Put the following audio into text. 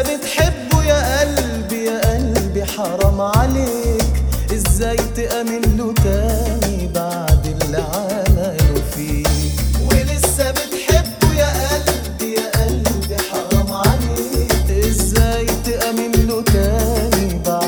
بتحبه يا قلبي يا قلبي حرام عليك ازاي تأمن له تاني بعد اللي عليك